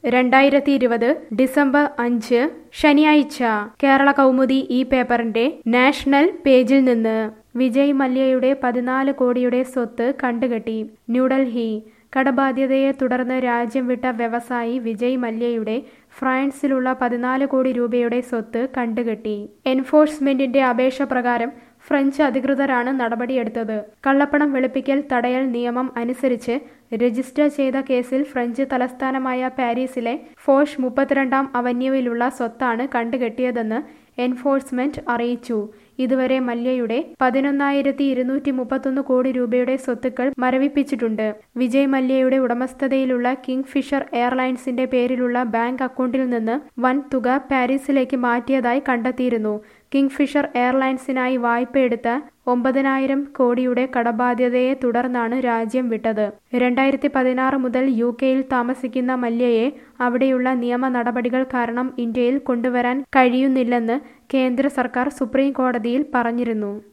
രണ്ടായിരത്തി ഇരുപത് ഡിസംബർ അഞ്ച് ശനിയാഴ്ച കേരള കൗമുദി ഈ പേപ്പറിന്റെ നാഷണൽ പേജിൽ നിന്ന് വിജയ് മല്യയുടെ പതിനാല് കോടിയുടെ സ്വത്ത് കണ്ടുകെട്ടി ന്യൂഡൽഹി കടബാധ്യതയെ തുടർന്ന് രാജ്യം വിട്ട വ്യവസായി വിജയ് മല്യയുടെ ഫ്രാൻസിലുള്ള പതിനാല് കോടി രൂപയുടെ സ്വത്ത് കണ്ടുകെട്ടി എൻഫോഴ്സ്മെന്റിന്റെ അപേക്ഷ പ്രകാരം ഫ്രഞ്ച് അധികൃതരാണ് നടപടിയെടുത്തത് കള്ളപ്പണം വെളുപ്പിക്കൽ തടയൽ നിയമം അനുസരിച്ച് രജിസ്റ്റർ ചെയ്ത കേസിൽ ഫ്രഞ്ച് തലസ്ഥാനമായ പാരീസിലെ ഫോഷ് മുപ്പത്തിരണ്ടാം അവന്യൂവിലുള്ള സ്വത്താണ് കണ്ടുകെട്ടിയതെന്ന് എൻഫോഴ്സ്മെന്റ് അറിയിച്ചു ഇതുവരെ മല്യയുടെ പതിനൊന്നായിരത്തി ഇരുന്നൂറ്റി മുപ്പത്തൊന്ന് കോടി രൂപയുടെ സ്വത്തുക്കൾ മരവിപ്പിച്ചിട്ടുണ്ട് വിജയ് മല്യയുടെ ഉടമസ്ഥതയിലുള്ള കിങ് ഫിഷർ എയർലൈൻസിന്റെ പേരിലുള്ള ബാങ്ക് അക്കൗണ്ടിൽ നിന്ന് വൻ തുക പാരീസിലേക്ക് മാറ്റിയതായി കണ്ടെത്തിയിരുന്നു കിങ് ഫിഷർ എയർലൈൻസിനായി വായ്പയെടുത്ത ഒമ്പതിനായിരം കോടിയുടെ കടബാധ്യതയെ തുടർന്നാണ് രാജ്യം വിട്ടത് രണ്ടായിരത്തി പതിനാറ് മുതൽ യു കെയിൽ താമസിക്കുന്ന മല്യയെ അവിടെയുള്ള നിയമ നടപടികൾ കാരണം ഇന്ത്യയിൽ കൊണ്ടുവരാൻ കഴിയുന്നില്ലെന്ന് കേന്ദ്ര സർക്കാർ സുപ്രീം കോടതിയിൽ പറഞ്ഞിരുന്നു